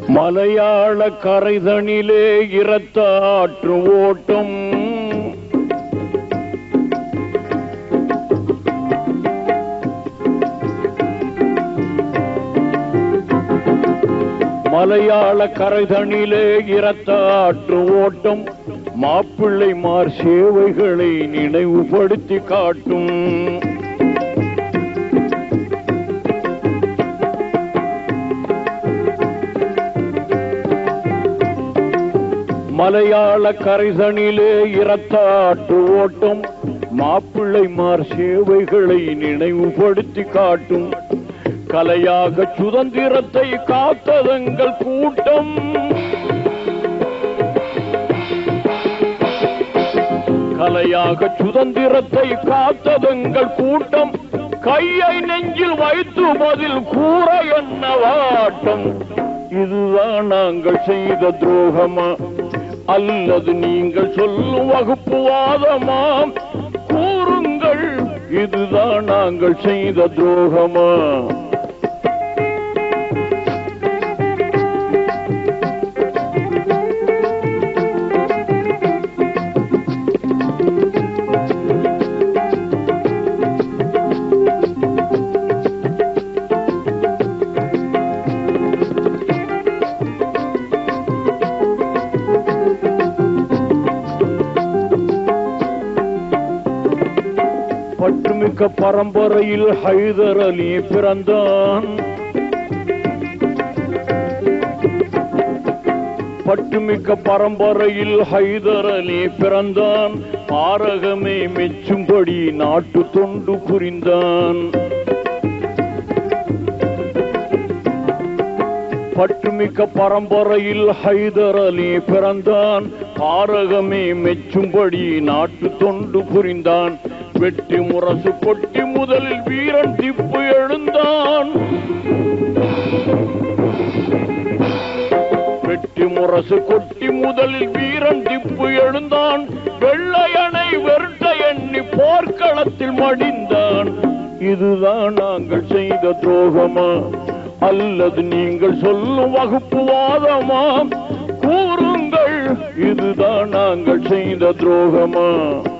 மலையாள கரைதனிலே இரத்தாற்று ஓட்டம் மலையாள கரைதனிலே இரத்தாற்று ஓட்டம் மாப்பிள்ளைமார் சேவைகளை நினைவுபடுத்தி காட்டும் மலையாள கரைதனிலே இரத்தாற்று ஓட்டம் மாப்பிள்ளைமார் சேவைகளை நினைவுபடுத்தி காட்டும் கலையாக சுதந்திரத்தை காத்ததங்கள் கூட்டம் கலையாக சுதந்திரத்தை காத்ததங்கள் கூட்டம் கையை நெஞ்சில் வைத்து பதில் கூற என்ன வாட்டம் இதுதான் நாங்கள் செய்த துரோகமா அல்லது நீங்கள் சொல்லும் வகுப்புவாதமா கூறுங்கள் இதுதான் நாங்கள் செய்த துரோகமா பட்டுமிக்க பரம்பரையில் ஹைதர் அலி பிறந்தான் பட்டுமிக்க பரம்பரையில் ஹைதர் அலி பிறந்தான் பாரகமே மெச்சும்படி நாட்டு தொண்டு புரிந்தான் பட்டுமிக்க பரம்பரையில் ஹைதர் அலி பிறந்தான் பாரகமே மெச்சும்படி நாட்டு தொண்டு புரிந்தான் வெட்டி முரசு கொட்டி முதலில் வீரன் திப்பு எழுந்தான் வெட்டி முரசு கொட்டி முதலில் வீரன் திப்பு எழுந்தான் வெள்ளையனை வெறுட்ட எண்ணி போர்க்களத்தில் மடிந்தான் இதுதான் நாங்கள் செய்த துரோகமா அல்லது நீங்கள் சொல்லும் வகுப்புவாதமா கூறுங்கள் இதுதான் நாங்கள் செய்த துரோகமா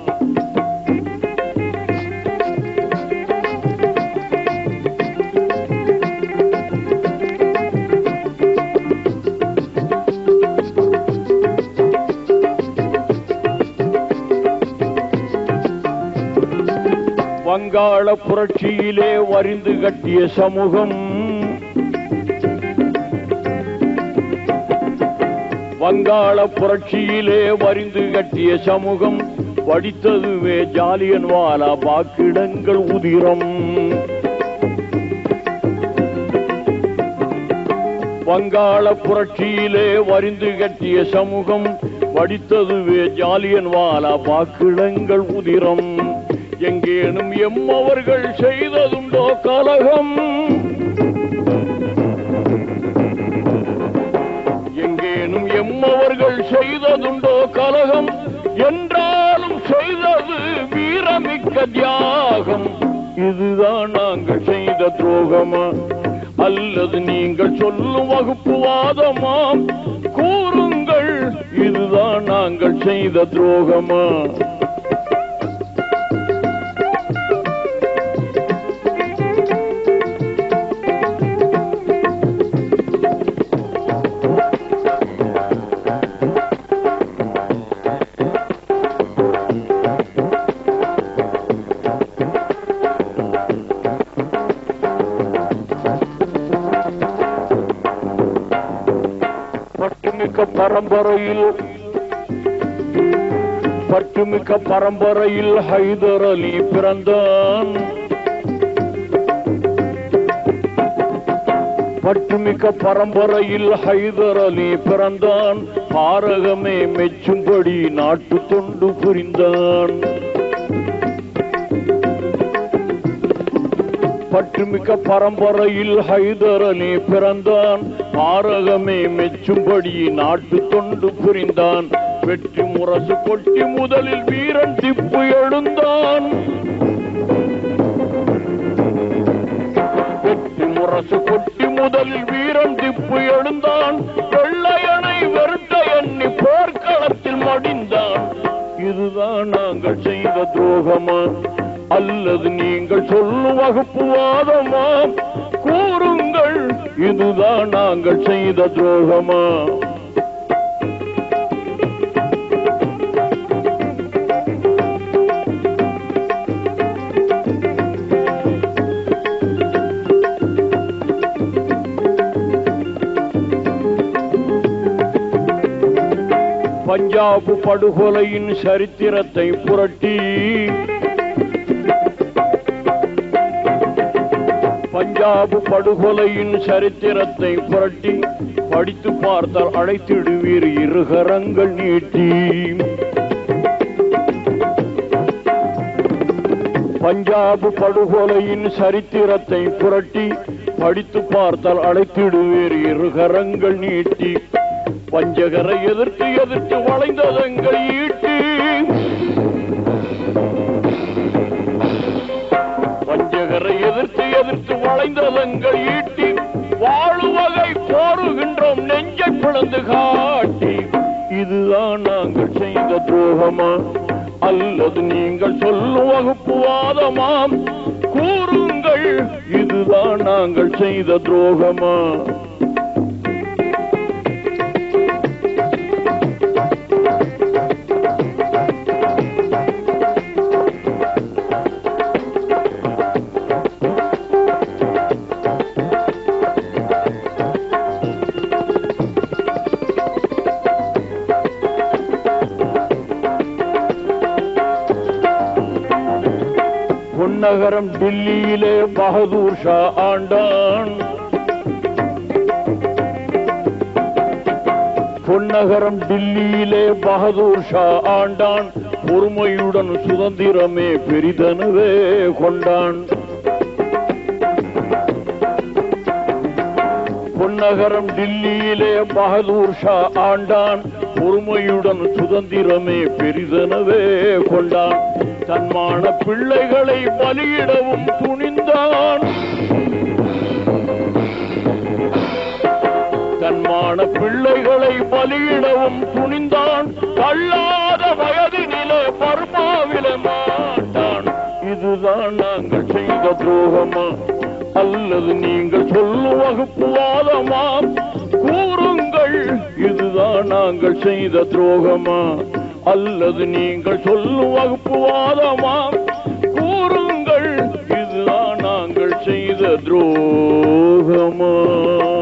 வங்காள புரட்சியிலே வரிந்து கட்டிய சமூகம் வங்காள புரட்சியிலே வரிந்து கட்டிய சமூகம் படித்ததுவே ஜாலியன் வாலா பாக்கிடங்கள் உதிரம் வங்காள புரட்சியிலே வரிந்து கட்டிய சமூகம் படித்ததுவே ஜாலியன் வாலா பாக்கிடங்கள் உதிரம் எங்கேனும் எம்மவர்கள் செய்ததுண்டோ கலகம் எங்கேனும் எம்மவர்கள் செய்ததுண்டோ கலகம் என்றாலும் செய்தது வீரமிக்க தியாகம் இதுதான் நாங்கள் செய்த துரோகமா அல்லது நீங்கள் சொல்லும் வகுப்புவாதமா கூறுங்கள் இதுதான் நாங்கள் செய்த துரோகமா பட்டுமிக்க பரம்பரையில் பட்டுமிக்க பரம்பரையில் ஹைதர் அலி பிறந்தான் பட்டுமிக்க பரம்பரையில் ஹைதர் அலி பிறந்தான் பாரகமே மெச்சும்படி நாட்டு தொண்டு புரிந்தான் பட்டுமிக்க பரம்பரையில் ஹைதர் அலி பிறந்தான் பாரகமே மெச்சும்படி நாட்டு தொண்டு புரிந்தான் வெற்றி முரசு கொட்டி முதலில் வீரன் திப்பு எழுந்தான் வெற்றி முரசு கொட்டி முதலில் வீரன் திப்பு எழுந்தான் துரோகமா அல்லது நீங்கள் சொல்லும் வகுப்புவாதமா கூறுங்கள் இதுதான் நாங்கள் செய்த துரோகமா பஞ்சாபு படுகொலையின் சரித்திரத்தை புரட்டி பஞ்சாபு படுகொலையின் சரித்திரத்தை புரட்டி படித்து பார்த்தால் அழைத்திடுவீர் இருகரங்கள் நீட்டி பஞ்சாபு படுகொலையின் சரித்திரத்தை புரட்டி படித்து பார்த்தால் அழைத்திடுவீர் இருகரங்கள் நீட்டி பஞ்சகரை எதிர்த்து எதிர்த்து வளைந்ததங்கள் ஈட்டி பஞ்சகரை எதிர்த்து எதிர்த்து வளைந்ததங்கள் ஈட்டி வாழுவகை கோருகின்றோம் நெஞ்சை பிளந்து காட்டி இதுதான் நாங்கள் செய்த துரோகமா அல்லது நீங்கள் சொல்லும் வகுப்புவாதமாம் கூறுங்கள் இதுதான் நாங்கள் செய்த துரோகமா பொன்னகரம் டில்லியிலே பகதூர் ஷா ஆண்டான் பொன்னகரம் டில்லியிலே பகதூர் ஷா ஆண்டான் பொறுமையுடன் சுதந்திரமே பெரிதனவே கொண்டான் பொன்னகரம் டில்லியிலே பகதூர் ஷா ஆண்டான் பொறுமையுடன் சுதந்திரமே பெரிதனவே கொண்டான் தன்மான பிள்ளைகளை பலியிடவும் துணிந்தான் தன்மான பிள்ளைகளை பலியிடவும் துணிந்தான் தள்ளாத வயதினிலே பர்மாவில மாட்டான் இதுதான் நாங்கள் செய்த துரோகமா அல்லது நீங்கள் சொல்லும் வகுப்புவாதமா கூறுங்கள் இதுதான் நாங்கள் செய்த துரோகமா அல்லது நீங்கள் சொல்லும் வகுப்புவாதமா கூறுங்கள் இதுதான் நாங்கள் செய்த துரோகமா